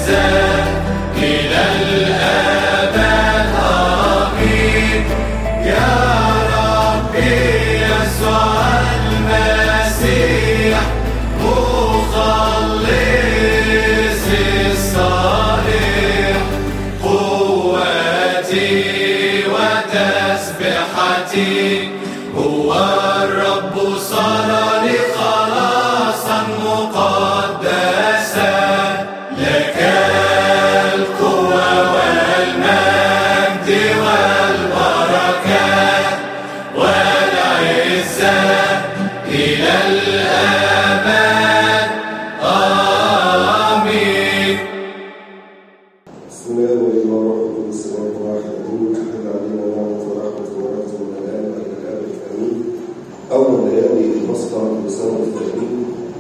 الإزاء إلى الأبد آمين يا ربي يسوع المسيح مخلصي الصالح قوتي وتسبحتي هو الرب صار لي خلاصا مقدسا لك القوة والمجد والبركات والعزة إلى الأبد آمين بسم الله والابن والروح القدس اله واحد امين تحل علينا نعمه ورحمه وبركه من الان والى الابد امين اول ليالي المصنع بسنه التأمين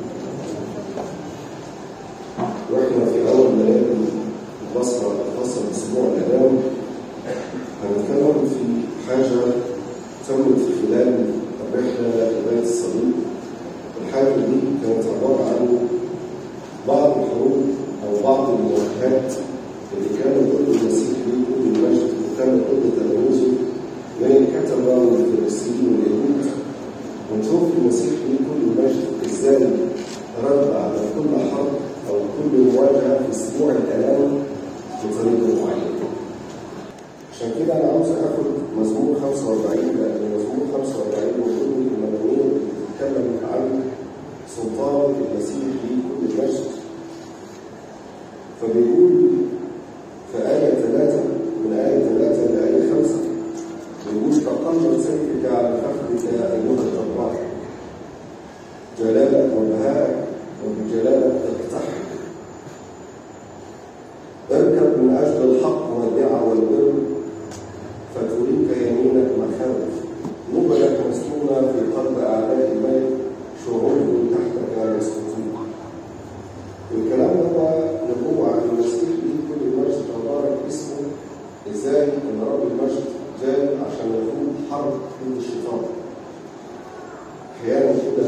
واحنا في اول ليالي المصنع الخاصه باسبوع الاعلام هنتكلم في حاجه تمت في خلال الرحله لبيت الصليب الحاجه دي كانت عباره عن بعض الحروب او بعض المواجهات اللي كانوا ضد المسيح ليه كل المجد وكانوا ضد تلاميذه من الكتبه والفريسيين واليهود ونشوف المسيح ليه كل المجد ازاي رد على كل حرب او كل مواجهه في اسبوع الالام بطريقه معينه. عشان كده انا عاوز اخد مزمور 45 لان مزمور 45 من ضمن المزامير اللي بتتكلم عن سلطان المسيح ليه كل المجد فبيقول في آية ثلاثة من آية ثلاثة لآية خمسة بيقول تقلب سيفك على فخذك أيها الجبار جلالك وبهائك وبجلالك تقتحم اركب من أجل الحق والدعة والبر فتريك يمينك مخاوف نبلك مسكونة في قلب أعداء الملك شعوب تحتك يسقطون والكلام ده هو نبوة عن المسيح ليه كل المجد تبارك اسمه ازاي ان رب المجد جاي عشان يقود حرب ضد الشيطان. احيانا كده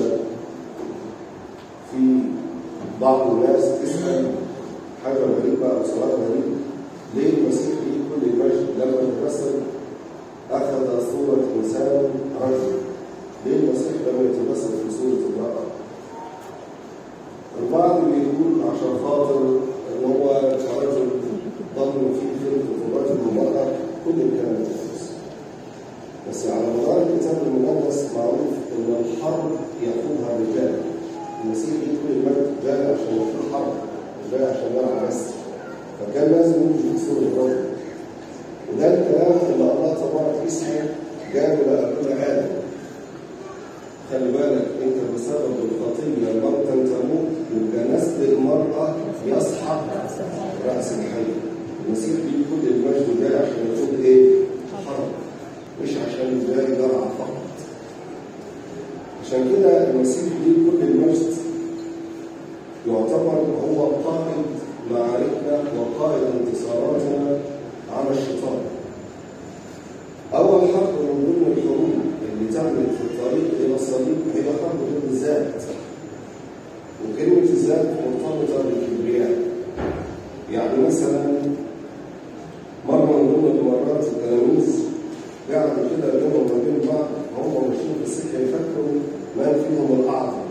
في بعض الناس تسال حاجه غريبه او سؤال غريب ليه المسيح ليه كل المجد لما تمثل اخذ صوره انسان رجل؟ ليه المسيح لم يتمثل في صوره امراه؟ البعض بيقول عشان خاطر ان هو كرجل ضمن فيه خلقه الرجل والمرأة كل الكلام ده كويس. بس على مدار الكتاب المقدس معروف ان الحرب يقودها الرجال. المسيح ليه كل المجد جاي عشان يقود حرب مش جاي عشان يلعب بس. فكان لازم يوجد صورة رجل. وده الكلام اللي الله تبارك اسمه جابه لأبونا آدم. خلي بالك انت بسبب الخطيه موتا تموت يبقى نسل المراه يصحب راس الحي المسيح ليه كل المجد جاي عشان يقول ايه؟ حرب مش عشان جاي جرع فقط عشان كده المسيح ليه كل المجد يعتبر هو قائد معاركنا وقائد انتصاراتنا على الشيطان أول حرب من ضمن الحروب اللي تعمل في الطريق إلى الصليب هي حرب ضد الذات. وكلمة الذات مرتبطة بالكبرياء. يعني مثلا مرة من ضمن المرات التلاميذ قعدوا كده بينهم وبين بعض هم ماشيين في السكة يفكروا من فيهم الأعظم.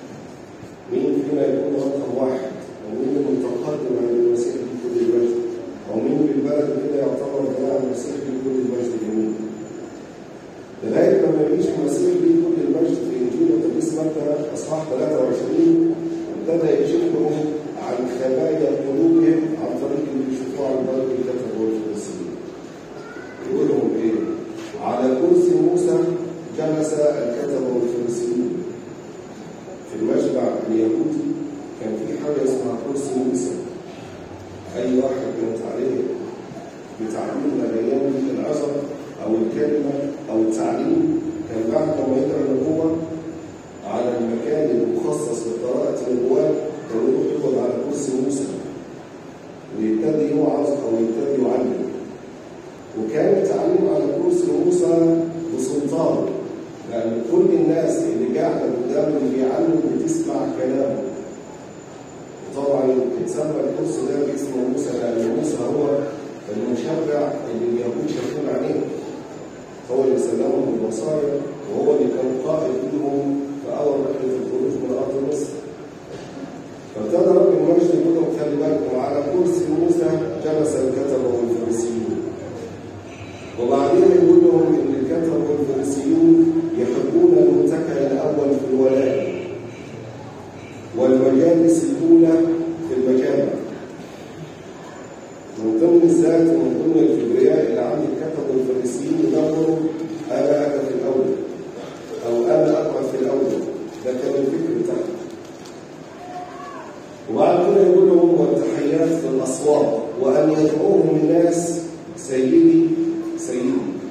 مين فينا يكون رقم واحد؟ ومين المتقدم عن المسيح في كل المجد؟ أو مين في البلد كده يعتبر جماعة المسيح في كل المجد جميل؟ لغايه لما يعيش المسيح ليه كل المجد في انجيل القديس متى اصحاح 23 ابتدى يكشفهم عن خبايا قلوبهم عن طريق اللي بيشوفوه عن طريق الكتب والفريسيين. يقول لهم ايه؟ على كرسي موسى جلس الكتب والفريسيين. في المجمع اليهودي كان في حاجه اسمها كرسي موسى. اي واحد كانت عليه بتعليم الايام العظم او الكلمه او التعليم كان بعد ما يقرا النبوه على المكان المخصص لقراءه النبوات كان يروح يقعد على كرسي موسى ويبتدي يوعظ او يبتدي يعلم وكان التعليم على كرسي موسى بسلطان لان كل الناس اللي قاعده قدام اللي بيعلم بتسمع كلامه وطبعا وسمى القدس ده باسم موسى لأن موسى هو المشرع اللي اليهود شافون عليه هو اللي سلمهم الوصايا وهو اللي كان قائد لهم في أول رحلة الخروج من أرض مصر فابتدى رب المجد يقول لهم خلي بالكم على كرسي موسى جلس الكتبة والفريسيون وبعدين يقول لهم ان الكتبة والفريسيون يحبون المتكئ الاول في الولاء والمجالس الاولى في المجامع من ضمن الذات ومن ضمن الكبرياء اللي عند الكتبة والفريسيين يدوروا انا انا في الاول او انا اقعد في الاول ده كان الفكر بتاعهم وبعد كده يقول لهم والتحيات في الاسواق وان يدعوهم الناس سيدي سيدي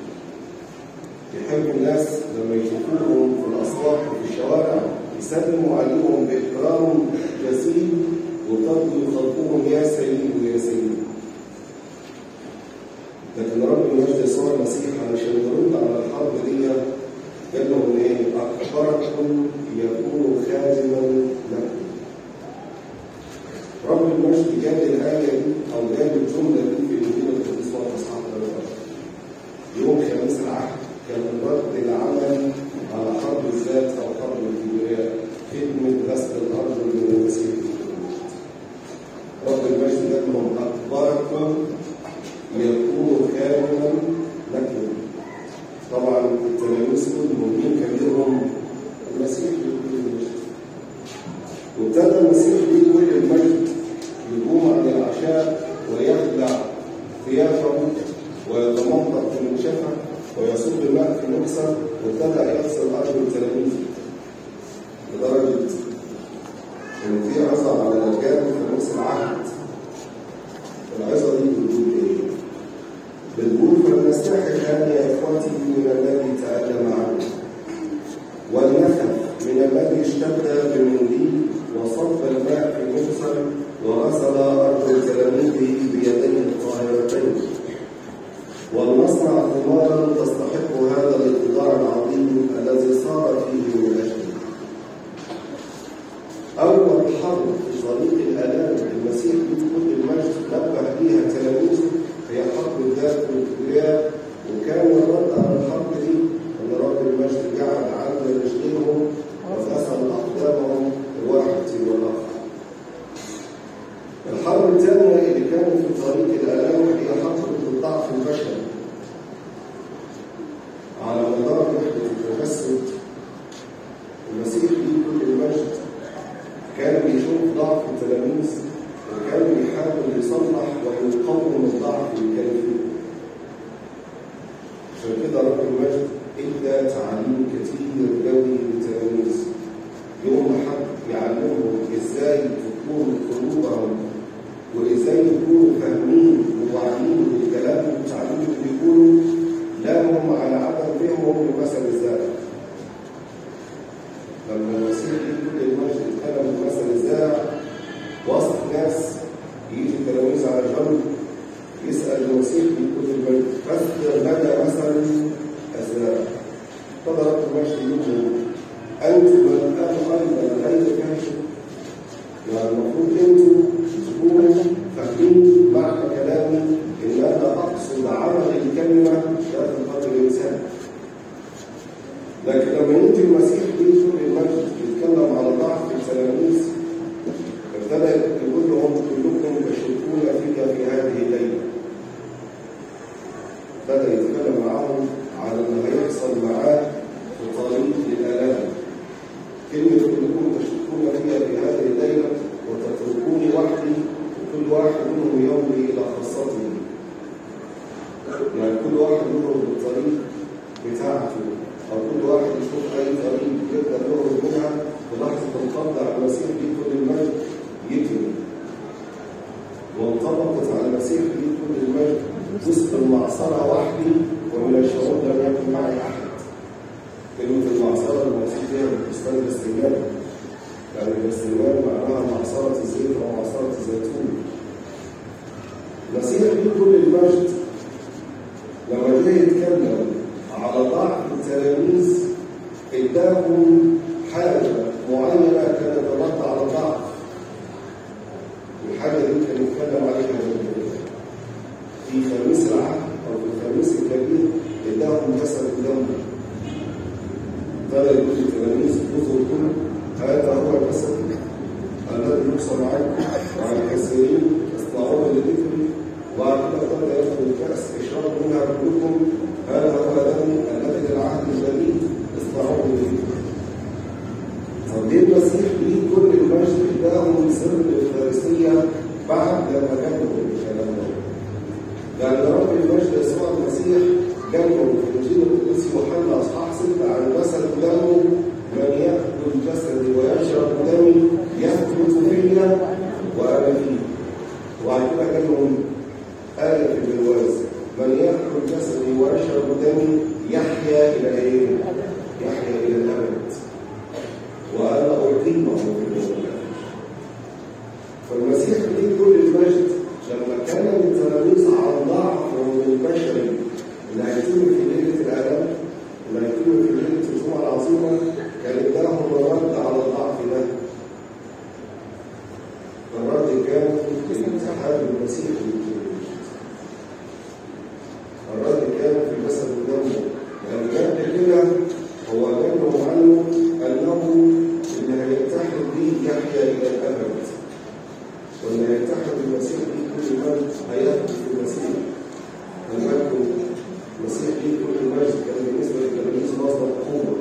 يحب الناس لما يشوفوهم في الاسواق وفي الشوارع يسلموا عليهم باكرام جسيم وتركوا يخاطبوهم يا سيدي ويا سيدي لكن رب المجد يسوع المسيح علشان يرد على الحرب دي قال لهم ايه؟ اخبركم يكون خادما لكم رب المجد جاب الآية دي أو جاب الجملة دي في إنجيل القديس مرقس أصحاب 13 يوم خميس العهد كان الرد العمل على حرب الذات أو حرب الكبرياء خدمة غسل الأرض من المسيح رب المجد قال لهم أخباركم يكون كاملا لكم طبعا التلاميذ كلهم مين كبيرهم المسيح يكون المجد وابتدى المسيح بكل المجد يقوم عن العشاء ويخلع ثيابه ويتمنطق في المشفى ويصب الماء في المكسر وابتدى يغسل ارجل التلاميذ لدرجه ان في عظه على الرجال في نص العهد العظه دي بتقول ايه؟ بتقول فلنستحي الان يا اخوتي من الذي تألم عنه ولنخف من الذي اشتد بمنديل وصب الماء في المكسر وغسل أرجل تلاميذه بيديه الطاهرتين ولنصنع ثمارا تستحق هذا الاتضاع العظيم الذي صار فيه من أجله أول حرب في طريق الآلام المسيح بكل المجد نبه بها تلاميذه هي حرب الذات والكبرياء وكان الرد على الحرب دي أن رب المجد جعل عند رجليهم وغسل أقدامهم الواحد والآخر. الحرب الثانية اللي كانت في طريق الآلام هي حرب الضعف البشري. على مدار رحلة التجسد المسيح في كل المجد كان بيشوف ضعف التلاميذ وكان بيحاول يصلح ويقوم الضعف اللي كان فيه. عشان كده رب المجد ادى تعليم كتير قوي للتلاميذ يوم حد يعلمهم ازاي تكون قلوبهم وازاي يكونوا فاهمين وواعيين بالكلام والتعليم اللي بيقولوا لا هم على عدم فهمهم لمثل الذات لما المسيح يقول المجد اتكلم بمثل الزارع وسط ناس يجي التلاميذ على جنب يسأل المسيح يقول المجد فاذكر لنا مثل الزارع ابتدى رب المجد يقول انتم الان ايضا غير كاشف يعني المفروض انتم تكونوا فاهمين معنى كلامي ان انا اقصد عمل الكلمه لا تقدر الانسان لكن لما يجي المسيح بيذكر المجد يتكلم على ضعف التلاميذ ابتدى يقول لهم كلكم تشركون في في هذه الليله بدا يتكلم معاهم على اللي هيحصل معاه في طريق للالام كلمه كلكم تشركون فيها في هذه الليله وتتركوني وحدي وكل واحد منهم يمضي الى خاصته يعني كل واحد يخرج بالطريق بتاعته او كل واحد يشوف اي طريق يقدر يخرج منها في لحظه القبض على المسيح دي كل المجد يجري وانطبقت على المسيح دي كل المجد وسط المعصره وحدي ومن الشعوب لم يكن معي احد كلمه المعصره المسيح فيها بالاستاذ الاستجابه يعني الاستجابه معناها معصره الزيت او معصره الزيتون المسيح دي كل المجد لما جه يتكلم على ضعف التلاميذ اداهم حاجه معينه كانت ترد على الضعف الحاجه وبعد كده قال لهم آية في البرواز من يأكل جسدي ويشرب دمي يحيا إلى إيه؟ يحيا إلى الأبد وأنا أقيمه في اليوم الآخر فالمسيح ليه كل المجد لما كان التلاميذ عن ضعفهم البشري اللي هيتم في ليلة الآلام اللي هيتم في ليلة الجمعة العظيمة كان اداهم الرد على الضعف ده الرد كان الاتحاد المسيح الرد كان في جسد ودمه يعني كان كده هو أعلنه عنه أنه اللي هيتحد به يحيا إلى الأبد واللي هيتحد المسيح به كل من هيثبت في المسيح المجد المسيح به كل المجد كان بالنسبة للتلاميذ مصدر قوة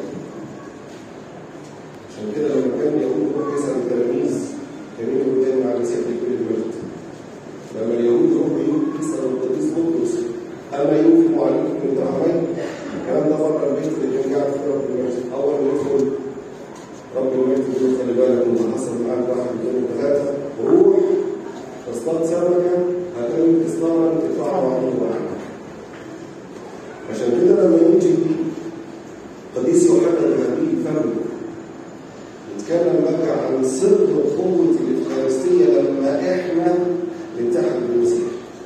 عشان كده لما كان يهود يروح يسأل التلاميذ كانوا يقولوا دايما على المسيح به كل المجد لما اليهود يروحوا يسألوا القديس بطرس أما يوفي معلمكم من دعوين الكلام ده بره البيت اللي كان قاعد فيه رب المجد أول ما يدخل رب المجد يقول خلي بالك من حصل معاك واحد اثنين ثلاثة وروح اصطاد سمكة هتعمل إصدارا تدفعه عنه واحد عشان كده لما يجي قديس يوحنا النبي فم يتكلم لك عن سر قوة الإفخارستية لما إحنا نتحد بالمسيح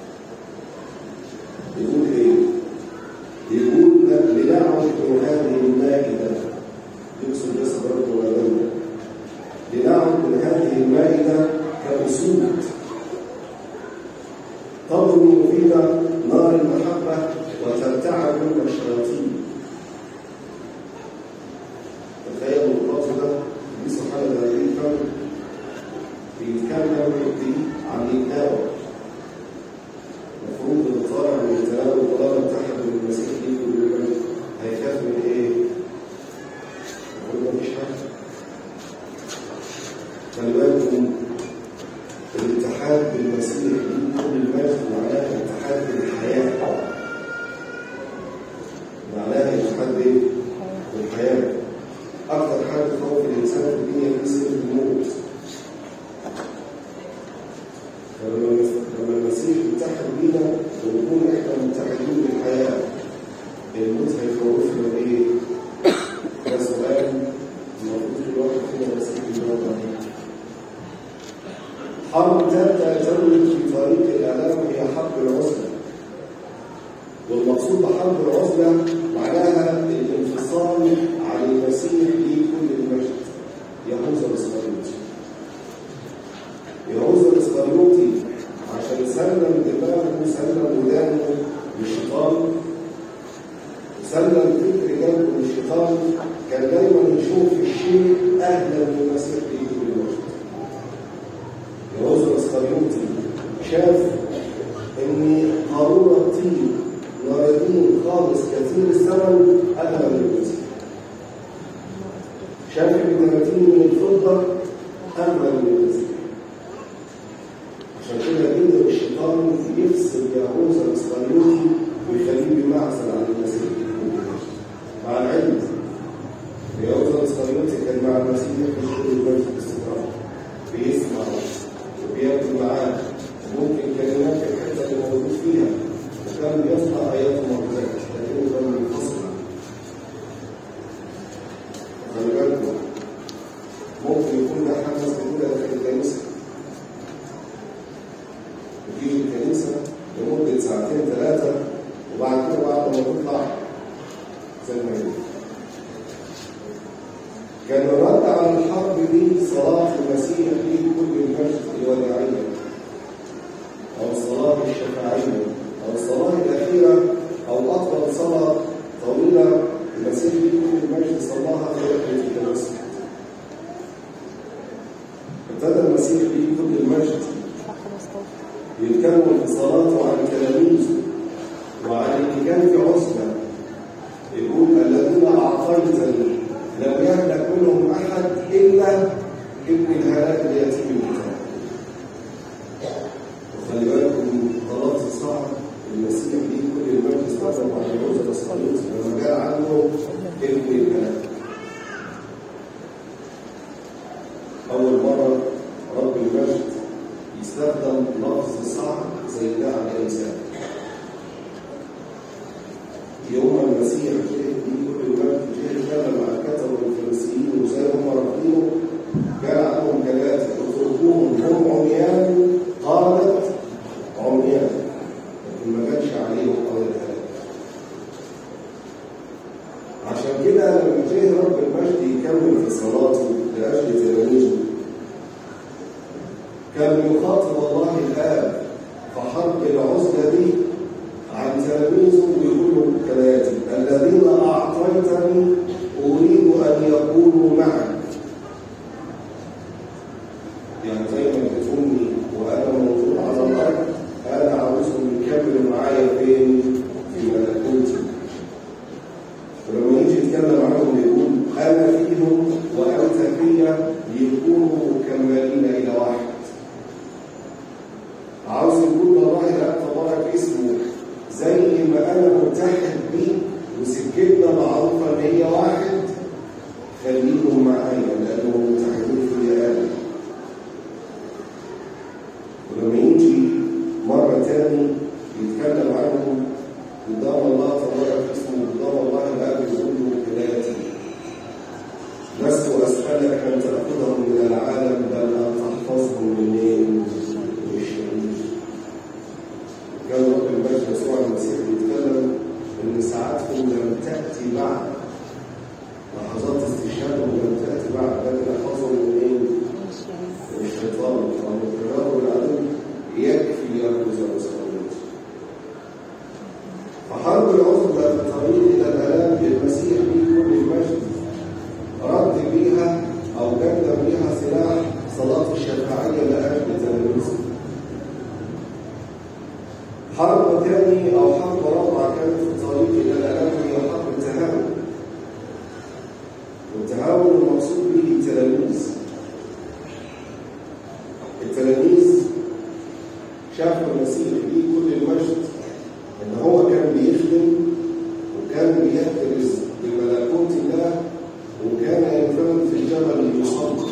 يقول إيه؟ يقول لنعد من هذه المائدة يقصد جسد رب ودمه لنعد من هذه المائدة كأسود تضرب فينا نار المحبة وترتعد من الشياطين تخيلوا اللفظ ده دي سبحان الله كان بيتكلم فيه عن الدعوة المفروض اللي طالع من التناول طالما اتحد من المسيح ليه والمجد هيخاف من ايه؟ المفروض مفيش حاجة خلي بالكم الاتحاد بالمسيح ليه كل المجد معناه اتحاد بالحياة معناه اتحاد ايه؟ بالحياة أكثر حاجة تخوف الإنسان في الدنيا دي سر الموت فلما لما المسيح يتحد بينا ونكون احنا متحدين بالحياه الموت هيخوفنا بايه؟ ده سؤال المفروض كل واحد فينا مسيح يجاوب عليه. حرب ثالثه جولت في طريق الاعلام هي حرب العزله. والمقصود بحرب العزله معناها الانفصال عن المسيح لكل المجد. يهوذا الاسرائيلي. يهوذا الاسرائيلي عشان سلم دماغه سلم ودانه للشيطان سلم فكر قلبه للشيطان كان دايما يشوف الشيء اهلا من المسيح في كل الوقت يهوذا الاسرائيلي شاف ان قارورة طين ناردين خالص كثير الثمن اغلى من المسيح شاف ان 30 من الفضه اغلى من المسيح عشان كده قدر الشيطان يفصل يهوذا الاسرائيلي ويخليه بمعزل عن المسيح مع العلم يهوذا الاسرائيلي كان مع المسيح في شغل المجد باستمرار بيسمع وبياكل معاه ممكن كلمات في الحته اللي موجود فيها وكان بيصنع ايات ومعجزات لكنه كان منفصل خلي بالكم ممكن يكون ده حدث موجوده في الكنيسه وتيجي الكنيسة لمدة ساعتين ثلاثة وبعد كده بعد ما تطلع زي ما هي. كان الرد على الحرب دي صلاة المسيح في كل المجد الوداعية أو الصلاة الشفاعية أو الصلاة الأخيرة أو أطول صلاة طويلة المسيح في كل المجد صلاها في رحلة الكنيسة. ابتدى المسيح في كل المجد يتكون في صلاته عن تلاميذه وعن اللي كان في عزلة يقول الذين أعطيتني لم يهلك منهم أحد إلا ابن الهلاك اليتيم الكتاب وخلي بالكم طلبت الصعب المسيح ليه كل المجلس استخدم عن العزلة الصليط لما جاء عنه ابن الهلاك أول مرة رب المجد يستخدم لفظ تبارك اسمه زي ما انا متحد بيه وسكتنا معروفه ان هي واحد خليهم معايا لانهم متحدين في انا ولما يجي مره تاني يتكلم عنهم قدام الله تبارك اسمه قدام الله الاب يقول له كلاتي لست اسالك ان تاخذهم من العالم بل ان تحفظهم منين؟ من الشرير كان رب المجد يسوع المسيح بيتكلم ان ساعاتهم لم تاتي بعد لحظات استشهادهم لم تاتي بعد لكن احفظهم من ايه؟ من الشيطان او من قرار العدو يكفي ياخذ ويستولد فحرب العزله في الطريق الى الالام بالمسيح بكل المجد رد بيها او قدم بيها سلاح صلاه الشفاعيه لاجل تلاميذه حرب تاني او حرب رابعه كانت في الطريق الى الالام هي حرب التهاون والتهاون المقصود به التلاميذ التلاميذ شافوا المسيح ليه كل المجد ان هو كان بيخدم وكان بيكرز بملكوت الله وكان ينفرد في الجبل يصلي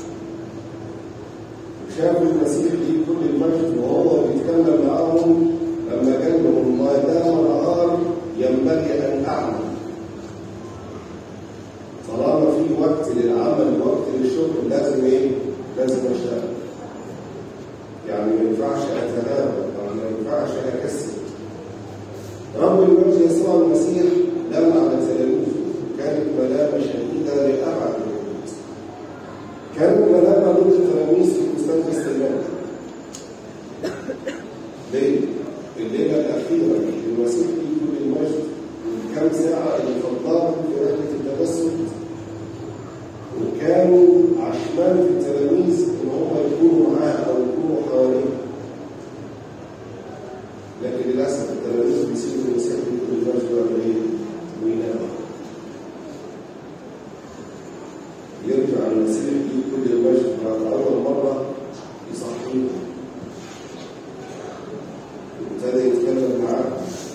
شافوا المسيح ليه كل المجد وهو بيتكلم معاهم لما قال لهم ما دام نهار ينبغي ان اعمل طالما في وقت للعمل وقت للشغل لازم ايه؟ لازم اشتغل يعني ما ينفعش اتهاون او ما ينفعش اكسل رب المجد يسوع المسيح لما على تلاميذه كانت ملامه شديده لابعد الحدود كانت ملامه ضد التلاميذ في بستان السلام ليه؟ الليله الاخيره المسيح في كل المجد والكام ساعه اللي فضلهم في رحله التجسد وكانوا عشمان في التلاميذ ان هم يكونوا معاه او يكونوا حواليه لكن للاسف التلاميذ بيسيبوا المسيح في كل المجد ولا ايه؟ ويناموا يرجع المسيح في كل المجد بعد اول مره يصحيهم وابتدى يتكلم معاه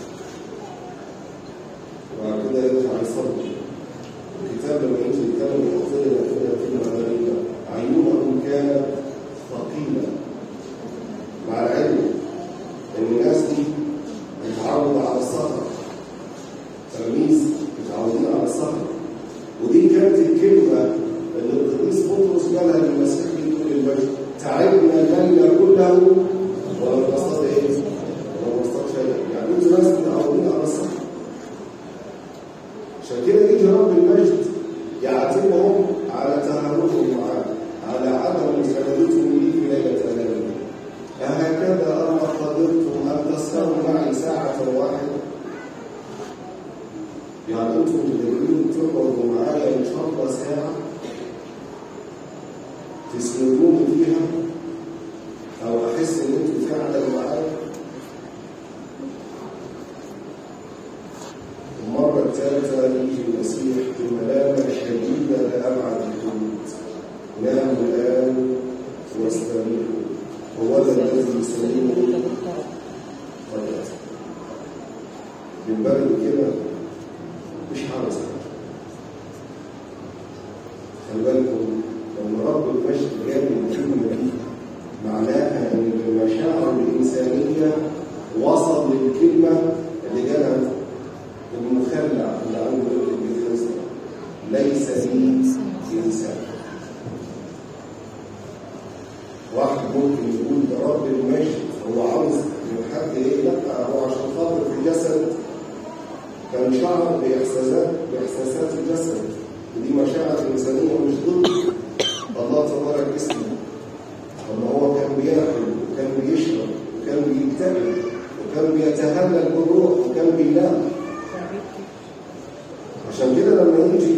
وبعد كده يرجع يصلي الكتاب لما يجي يتكلم يحط لنا كده كلمه غريبه عيونهم كانت ثقيله مع العلم ان الناس دي متعودة على السهر تلاميذ متعودين على السهر ودي كانت الكلمه اللي القديس بطرس قالها للمسيح في كل المجد تعبنا الليل كله ولم نصطاد ايه؟ ولم نصطاد شيئا يعني انتوا ناس متعودين على السهر عشان كده يجي رب المجد يعاتبهم على تهاونهم معاه على عدم مساندتهم لي في ليله الالم أهكذا أما قدرتم أن تسهروا معي ساعة واحدة يعني أنتم تقدرون تقعدوا معايا إن شاء الله ساعة تسندوني فيها أو أحس إن أنتم فعلا معايا المرة الثالثة يجي المسيح بملامة شديدة لأبعد الحدود ناموا الآن واستريحوا هو ذا الذي يسلمه قد أتى من باب كده مش حارس خلي بالكم لما رب المجد جاب الكلمة دي معناها ان المشاعر الإنسانية وصل للكلمة اللي جالها المخلع اللي عنده الجهاز ليس لي إنسان واحد ممكن يقول ده رب المجد هو عاوز من حد ايه لا هو عشان خاطر في الجسد كان شعر باحساسات باحساسات الجسد ودي مشاعر انسانيه مش ضد الله تبارك اسمه طب هو كان بياكل وكان بيشرب وكان بيتكلم وكان بيتهلل بالروح وكان بينام عشان كده لما يجي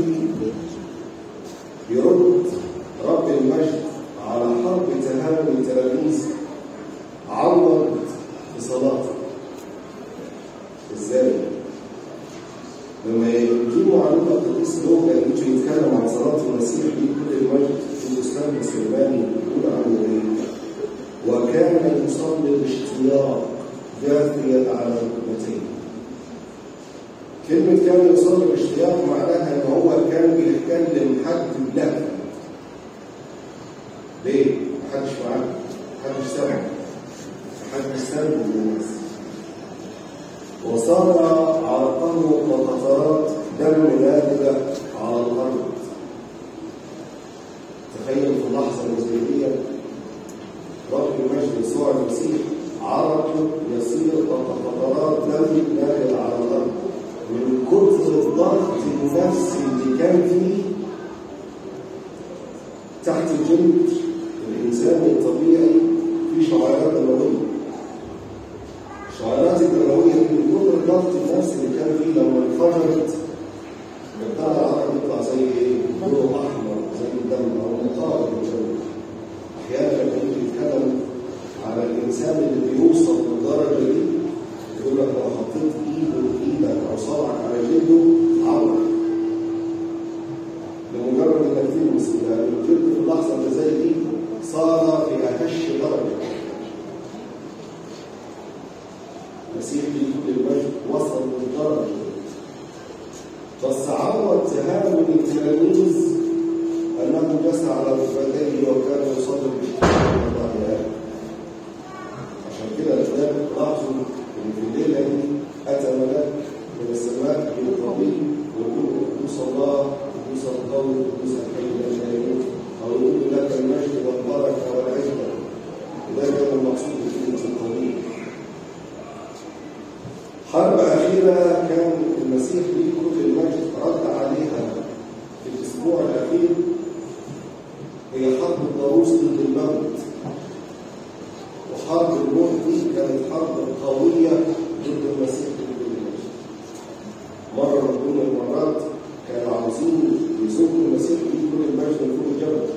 يرد رب المجد على حرب تهاون التلاميذ عوض بصلاته ازاي؟ لما يجيبوا معلومة القديس لوقا يجي يتكلم عن صلاة المسيح في كل المجد في بستان السلماني يقول عنه ايه؟ وكان يصلي باشتياق جاثيا على ركبتيه كلمة كان يصلي باشتياق معناها إن هو كان بيتكلم حد لا ليه؟ محدش معاه محدش سمع محدش سمع الناس وصار عرقه وقطرات دم نازلة على الأرض تخيل في اللحظة المزرية رب المجد يسوع المسيح عرقه يصير كقطرات دم نازل على الأرض من كتر الضغط النفسي اللي كان فيه تحت الجلد الإنسان الطبيعي في شعيرات دموية الشعيرات الدموية دي من كتر الضغط النفسي اللي كان فيه لما انفجرت بتاع العرق يطلع زي ايه؟ لونه أحمر زي الدم أو مقارب الجو أحيانا لما يجي يتكلم على الإنسان اللي بيوصل للدرجة دي يقول لك لو حطيت إيده إيدك أو صبعك على جلده عور لمجرد انك تلمس لان الجلد في اللحظه اللي زي دي صار في اهش درجه المسيح في كل المجد وصل للدرجه بس عوض تهاون التلاميذ انه جلس على ركبتيه وكان يصلي باشتياق الله يعني. عشان كده الكتاب لاحظوا ان في الليله دي اتى ملاك من السماء بالطبيب ويقول قدوس الله قدوس القوي قدوس الحي لا شريك او يقول لك المجد والبركه والعزه وده كان المقصود بكلمه الطبيب حرب اخيره كان المسيح ليه كل المجد رد عليها في الاسبوع الاخير هي حرب الضروس ضد الموت وحرب الموت دي كانت حرب قويه ضد المسيح في كل المجد مرة من ضمن المرات كانوا عاوزين يزقوا المسيح في كل المجد من فوق الجبل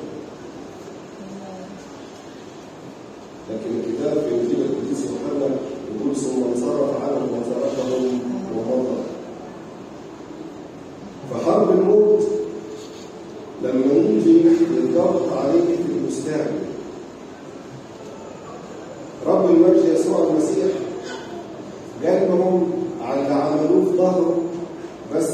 لكن الكتاب في انجيل القديس يوحنا يقول ثم انصرف عنهم وتركهم ومضى فحرب الموت لما يجي الضغط عليك في البستان رب المجد يسوع المسيح قال لهم على اللي عملوه في ظهره بس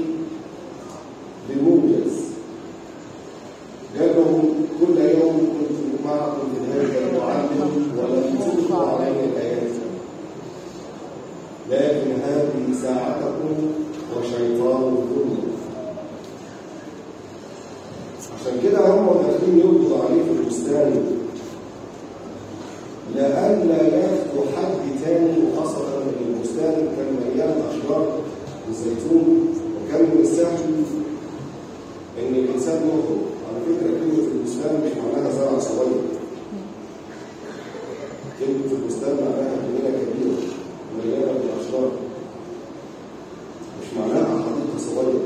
بموجز قال لهم كل يوم كنت معكم في هذا المعلم ولم تلقوا علي الايات لكن هذه ساعتكم وشيطان الظلم عشان كده هم داخلين يقبضوا عليه في البستان لئلا ياخدوا حد تاني وخاصة ان البستان كان مليان اشجار الزيتون وكان من السهل ان الانسان يخرج على فكره كلمه البستان مش معناها زرع صغير كلمه البستان معناها جنينه كبيره مليانه بالاشجار مش معناها حديقه صغيره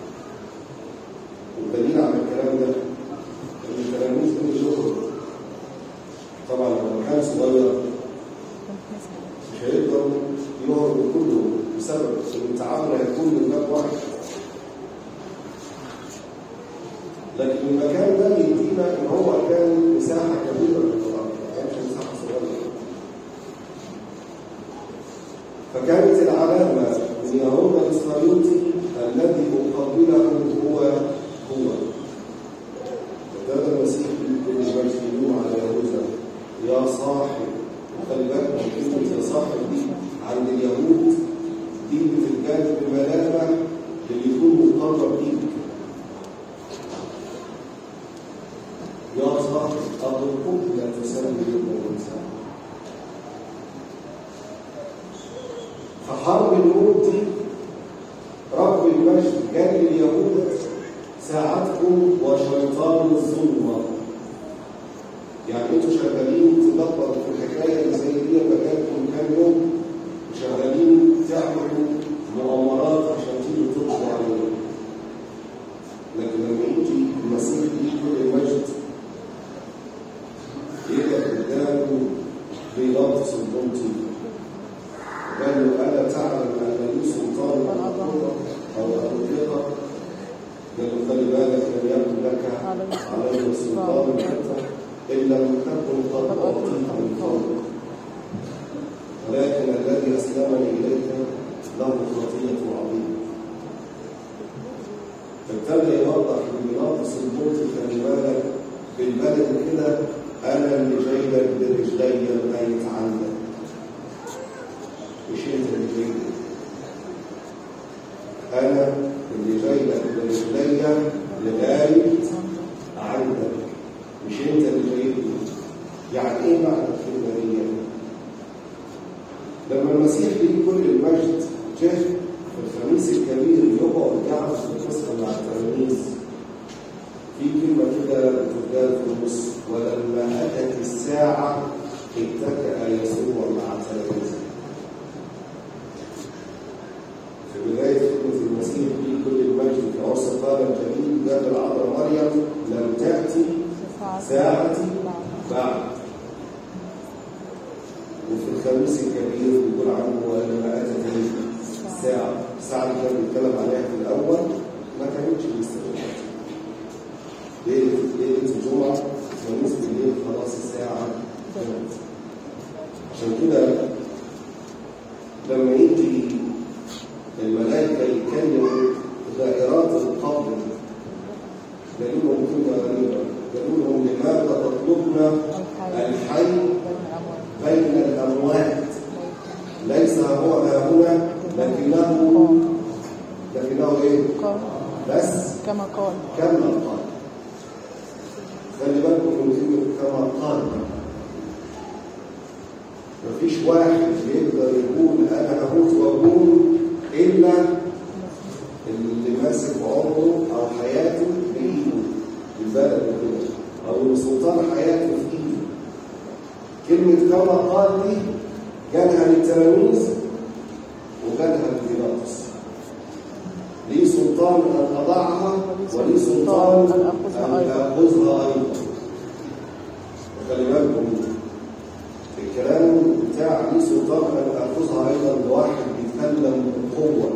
والدليل على الكلام ده ان التلاميذ دول يخرج طبعا لو كان صغير مش هيقدروا يهربوا كله بسبب ان التعامل هيكون من باب واحد لكن المكان ده يدينا ان هو كان مساحه كبيره للقران ما كانش مساحه صغيره فكانت العلامه من يهوذا الاسرائيلي الذي مقابله هو هو وكان المسيح يقول المجد على يهوذا يا صاحب وخلي بالك من كلمه يا صاحب دي عند اليهود دي بتتجاب بملامه اللي يكون مقرب ليك يا صاحب أرقب لا تسمي الإنسان فحرب الموت دي رب المجد قال لليهود ساعتكم وشيطان الظلمة يعني انتوا شغالين تدبروا في الحكايه اللي زي دي بقالكم كام يوم وشغالين تعملوا مؤامرات عشان تيجوا تقضوا علينا لكن لما يجي المسيح يجي كل المجد يقف قدامه بيلاطس البنطي وقال له الا تعلم ان لي سلطان على القوه او اطلقها قال له خلي بالك لم يكن لك علي سلطان حتى ان لم تكن قد اعطيت من فوق ولكن الذي أسلمني إليك له خطية عظيمة فابتدى يوضح لبيلاطس الموت خلي بالك بالبلد كده أنا اللي جاي لك برجلي لغاية عندك مش أنت اللي جاي لي. أنا اللي جاي لك برجلي لغاية عندك مش أنت اللي جاي لي. يعني إيه معنى الكلمة دي؟ لما المسيح ليه كل المجد جه في الخميس الكبير يقعد يعرف القصه مع التلاميذ في كلمه كده بتقال في النص ولما اتت الساعه اتكأ يسوع مع تلاميذه في بدايه خدمه المسيح ليه كل المجد في عرس قال الجليل جاب العذراء مريم لم تاتي ساعتي بعد وفي الخميس الكبير بيقول عنه ولما اتت الساعه الساعه اللي كان بيتكلم عليها في الاول ما كانتش الاستغفار ليله ليله الجمعه الخميس بالليل خلاص الساعه كانت عشان كده لما يجي الملائكه يكلموا دائرات القبر قالوا لهم كلمه غريبه قالوا لهم لماذا تطلبنا الحي بين الأموات ليس هو ها هنا لكنه لكنه إيه؟ بس كما قال كما قال خلي بالكم من كلمة كما قال مفيش واحد يقدر يقول أنا هموت وأقوم إلا اللي ماسك عمره أو حياته بإيده بالبلد كده أو اللي سلطان حياته في إيده كلمة كما قال دي جالها للتلاميذ وجالها لبيلاطس لي سلطان أن أضعها ولي سلطان أن أخذها أيضا وخلي بالكم الكلام بتاع لي سلطان أن أخذها أيضا لواحد بيتكلم بقوة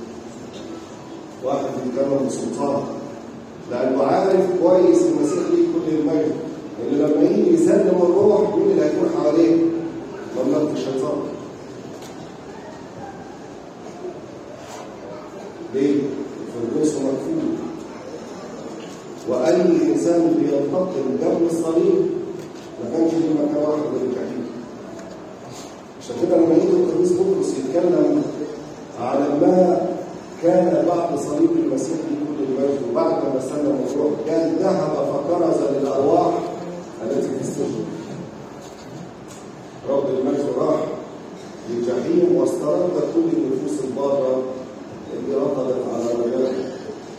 واحد بيتكلم بسلطان لأنه عارف كويس المسيح ليه كل المجد اللي لما يجي يسلم الروح مين اللي هيكون حواليه؟ مملكة الشيطان. ليه؟ الفردوس مكفول. وأي إنسان بينتقل جنب الصليب ما كانش ليه مكان واحد غير الجحيم. عشان كده لما يجي القديس بطرس يتكلم على ما كان بعد صليب المسيح لكل المجد وبعد ما سلم الروح قال ذهب فكرز للأرواح التي في السجن رب المجد راح للجحيم واسترد كل النفوس البارة اللي رقدت على رجاله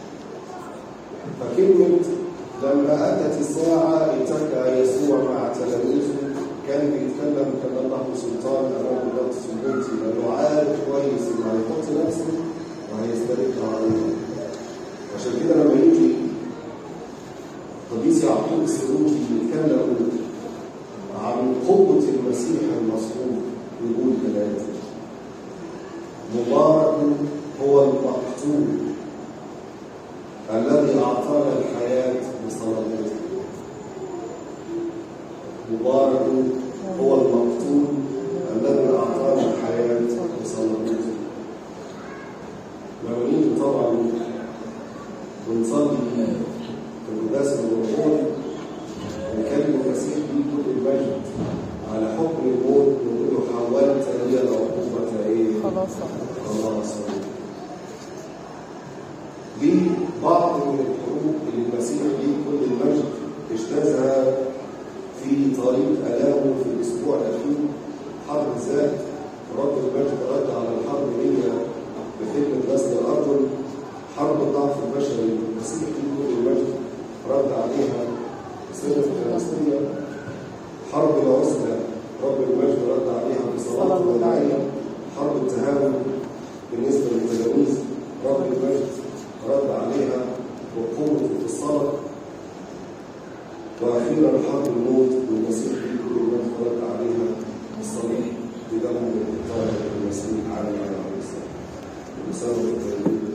فكلمة لما أتت الساعة اتكى يسوع مع تلاميذه كان بيتكلم كان له سلطان أمام بيلاطس البنطي لأنه عارف كويس إنه هيحط نفسه وهيسترد عليه عشان كده لما يجي قديس يعقوب السلوكي يتكلم عن قوة المسيح المصلوب يقول كلام مبارك هو المقتول الذي أعطانا الحياة بصلاته مبارك هو المقتول الذي أعطانا الحياة بصلاته لما نيجي طبعا بنصلي في القداس الروحاني نكلم المسيح بيه كل المجد على حكم الموت نقول له حولت لي العقوبة ايه؟ خلاص خلاص دي بعض من الحروب اللي المسيح ليه كل المجد اجتازها في طريق آلامه في الأسبوع الأخير حرب ذات رب المجد رد على الحرب دي بخدمة غزل الأردن حرب الضعف البشري المسيح ليه كل المجد رد عليها سنة فلسطين حرب العزلة رب المجد رد عليها بصلاة وداعية حرب التهاون بالنسبة للتلاميذ رب المجد رد عليها بقوة في الصلاة وأخيرا حرب الموت والمسيح في كل المجد رد عليها بالصليب بدم الطاهر المسيح عليه الصلاة والسلام.